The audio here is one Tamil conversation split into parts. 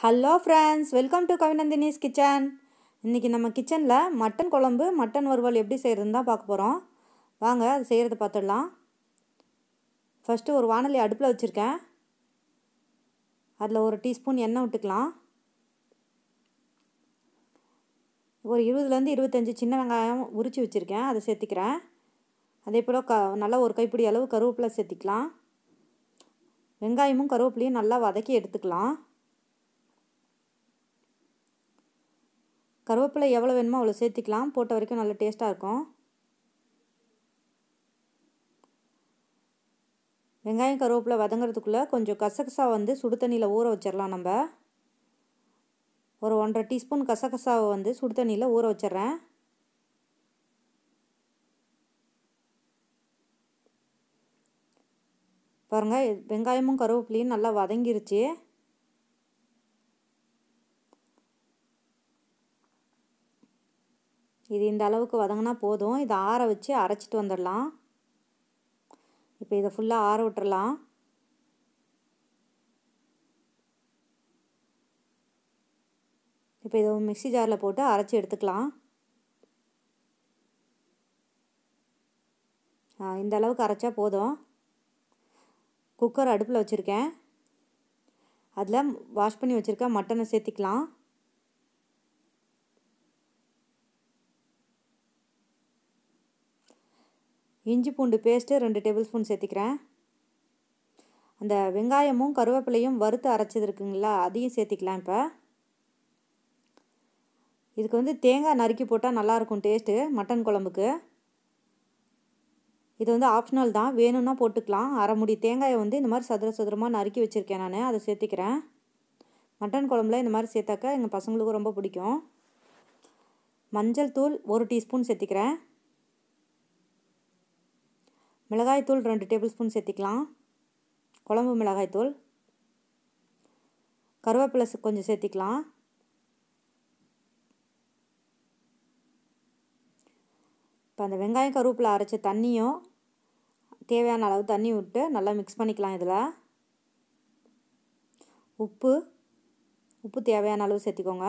hello friends welcome to Kavinandhini's kitchen இன்றைக்கி நம்ம கிச்சனில் மட்டன் குழம்பு மட்டன் வறுவல் எப்படி செய்கிறதுன்னு தான் பார்க்க போகிறோம் வாங்க அது செய்கிறத பார்த்துடலாம் ஃபஸ்ட்டு ஒரு வானொலி அடுப்பில் வச்சுருக்கேன் அதில் ஒரு டீஸ்பூன் எண்ணெய் விட்டுக்கலாம் ஒரு இருபதுலேருந்து இருபத்தஞ்சி சின்ன வெங்காயம் உரித்து வச்சுருக்கேன் அதை சேர்த்திக்கிறேன் அதே போல் க நல்லா ஒரு கைப்பிடி அளவு கருவேப்பிலை சேர்த்திக்கலாம் வெங்காயமும் கருவேப்பிலையும் நல்லா வதக்கி எடுத்துக்கலாம் கருவேப்பிலை எவ்வளோ வேணுமோ அவ்வளோ சேர்த்திக்கலாம் போட்ட வரைக்கும் நல்ல டேஸ்ட்டாக இருக்கும் வெங்காயம் கருவேப்பிலை வதங்கிறதுக்குள்ளே கொஞ்சம் கசகசா வந்து சுடு தண்ணியில் ஊற வச்சிடலாம் நம்ம ஒரு ஒன்றரை டீஸ்பூன் கசகசாவை வந்து சுடு தண்ணியில் ஊற வச்சிட்றேன் பாருங்கள் வெங்காயமும் கருவேப்பிலையும் நல்லா வதங்கிருச்சு இது இந்த அளவுக்கு வதங்கினா போதும் இதை ஆற வச்சு அரைச்சிட்டு வந்துடலாம் இப்போ இதை ஃபுல்லாக ஆற விட்டுறலாம் இப்போ இதை மிக்சி ஜாரில் போட்டு அரைச்சி எடுத்துக்கலாம் இந்த அளவுக்கு அரைச்சா போதும் குக்கர் அடுப்பில் வச்சுருக்கேன் அதில் வாஷ் பண்ணி வச்சுருக்க மட்டனை சேர்த்திக்கலாம் இஞ்சி பூண்டு பேஸ்ட்டு ரெண்டு டேபிள் ஸ்பூன் சேர்த்திக்கிறேன் அந்த வெங்காயமும் கருவேப்பிலையும் வறுத்து அரைச்சது இருக்குங்களா அதையும் சேர்த்திக்கலாம் இப்போ இதுக்கு வந்து தேங்காய் நறுக்கி போட்டால் நல்லாயிருக்கும் டேஸ்ட்டு மட்டன் குழம்புக்கு இது வந்து ஆப்ஷனல் தான் வேணும்னா போட்டுக்கலாம் அரை முடி தேங்காயை வந்து இந்த மாதிரி சதுர சதுரமாக நறுக்கி வச்சுருக்கேன் நான் அதை சேர்த்திக்கிறேன் மட்டன் குழம்புல இந்த மாதிரி சேர்த்தாக்கா எங்கள் பசங்களுக்கும் ரொம்ப பிடிக்கும் மஞ்சள் தூள் ஒரு டீஸ்பூன் சேர்த்திக்கிறேன் மிளகாய்த்தூள் ரெண்டு டேபிள் ஸ்பூன் சேர்த்திக்கலாம் குழம்பு மிளகாய்த்தூள் கருவேப்பிலை கொஞ்சம் சேர்த்திக்கலாம் இப்போ அந்த வெங்காயம் கருவேப்பிலை அரைச்ச தண்ணியும் தேவையான அளவு தண்ணி விட்டு நல்லா மிக்ஸ் பண்ணிக்கலாம் இதில் உப்பு உப்பு தேவையான அளவு சேர்த்திக்கோங்க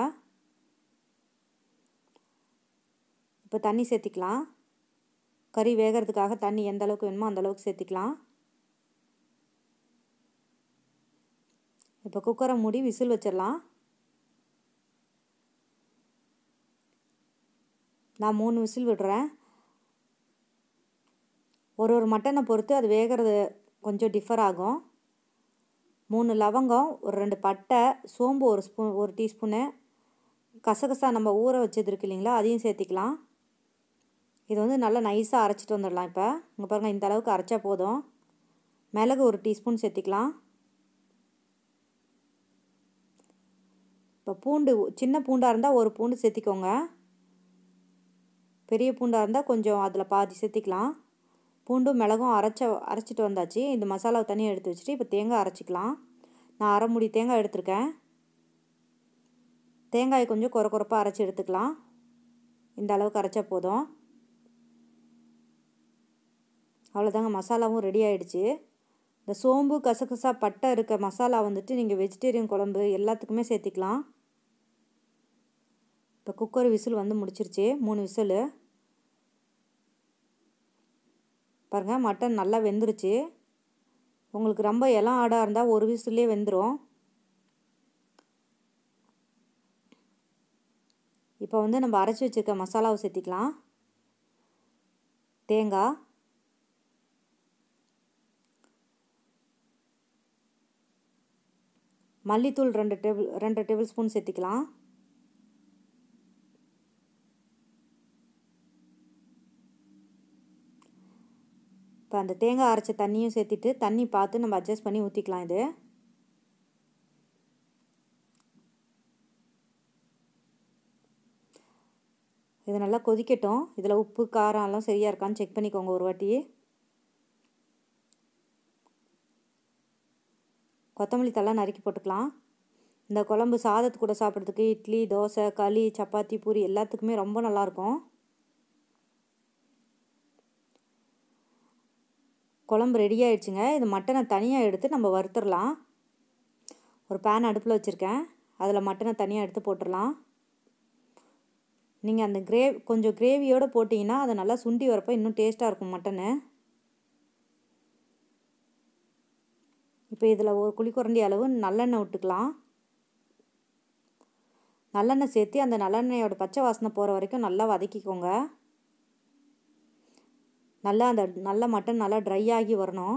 இப்போ தண்ணி சேர்த்திக்கலாம் கறி வேகிறதுக்காக தண்ணி எந்த அளவுக்கு வேணுமோ அந்த அளவுக்கு சேர்த்திக்கலாம் இப்போ குக்கரை மூடி விசில் வச்சிடலாம் நான் மூணு விசில் விடுறேன் ஒரு ஒரு மட்டனை பொறுத்து அது வேகிறது கொஞ்சம் டிஃபர் ஆகும் மூணு லவங்கம் ஒரு ரெண்டு பட்டை சோம்பு ஒரு ஸ்பூன் ஒரு டீஸ்பூனு கசகசா நம்ம ஊற வச்சது இருக்கு இல்லைங்களா அதையும் சேர்த்திக்கலாம் இது வந்து நல்லா நைஸாக அரைச்சிட்டு வந்துடலாம் இப்போ இங்கே பாருங்கள் இந்த அளவுக்கு அரைச்சா போதும் மிளகு ஒரு டீஸ்பூன் சேர்த்திக்கலாம் இப்போ பூண்டு சின்ன பூண்டாக இருந்தால் ஒரு பூண்டு சேர்த்திக்கோங்க பெரிய பூண்டாக இருந்தால் கொஞ்சம் அதில் பாதி சேர்த்திக்கலாம் பூண்டும் மிளகும் அரைச்ச அரைச்சிட்டு வந்தாச்சு இந்த மசாலாவை தனியாக எடுத்து வச்சுட்டு இப்போ தேங்காய் அரைச்சிக்கலாம் நான் அரை முடி தேங்காய் எடுத்திருக்கேன் தேங்காய் கொஞ்சம் குறை குறைப்பாக அரைச்சி எடுத்துக்கலாம் இந்த அளவுக்கு அரைச்சா போதும் அவ்வளோதாங்க மசாலாவும் ரெடி ஆகிடுச்சு இந்த சோம்பு கசகசா பட்டை இருக்க மசாலா வந்துட்டு நீங்கள் வெஜிடேரியன் குழம்பு எல்லாத்துக்குமே சேர்த்திக்கலாம் இப்போ குக்கர் விசில் வந்து முடிச்சிருச்சு மூணு விசில் பாருங்கள் மட்டன் நல்லா வெந்துருச்சு உங்களுக்கு ரொம்ப இலம் ஆடாக இருந்தால் ஒரு விசிலே வெந்துடும் இப்போ வந்து நம்ம அரைச்சி வச்சுருக்க மசாலாவை சேர்த்திக்கலாம் தேங்காய் மல்லித்தூள் ரெண்டு டேபிள் ரெண்டு டேபிள் ஸ்பூன் சேர்த்திக்கலாம் இப்போ அந்த தேங்காய் அரைச்ச தண்ணியும் சேர்த்திட்டு தண்ணி பார்த்து நம்ம அட்ஜஸ்ட் பண்ணி ஊற்றிக்கலாம் இது இது நல்லா கொதிக்கட்டும் இதில் உப்பு காரம் எல்லாம் சரியாக இருக்கான்னு செக் பண்ணிக்கோங்க ஒரு வாட்டி கொத்தமல்லி தலை நறுக்கி போட்டுக்கலாம் இந்த குழம்பு சாதத்து கூட சாப்பிட்றதுக்கு இட்லி தோசை களி சப்பாத்தி பூரி எல்லாத்துக்குமே ரொம்ப நல்லாயிருக்கும் குழம்பு ரெடி ஆயிடுச்சுங்க இது மட்டனை தனியாக எடுத்து நம்ம வறுத்துடலாம் ஒரு பேன் அடுப்பில் வச்சுருக்கேன் அதில் மட்டனை தனியாக எடுத்து போட்டுடலாம் நீங்கள் அந்த கிரேவ் கொஞ்சம் கிரேவியோடு போட்டிங்கன்னா அது நல்லா சுண்டி வரப்போ இன்னும் டேஸ்ட்டாக இருக்கும் மட்டனு இப்போ இதில் ஒரு குழிக்குரண்டி அளவு நல்லெண்ணெய் விட்டுக்கலாம் நல்லெண்ணெய் சேர்த்து அந்த நல்லெண்ணெயோட பச்சை வாசனை போகிற வரைக்கும் நல்லா வதக்கிக்கோங்க நல்லா அந்த நல்ல மட்டன் நல்லா ட்ரை ஆகி வரணும்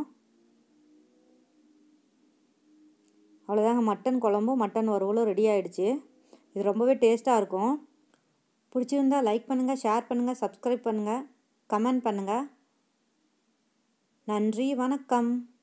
அவ்வளோதாங்க மட்டன் குழம்பும் மட்டன் வறுவலும் ரெடி ஆகிடுச்சு இது ரொம்பவே டேஸ்ட்டாக இருக்கும் பிடிச்சிருந்தா லைக் பண்ணுங்கள் ஷேர் பண்ணுங்கள் சப்ஸ்கிரைப் பண்ணுங்கள் கமெண்ட் பண்ணுங்கள் நன்றி வணக்கம்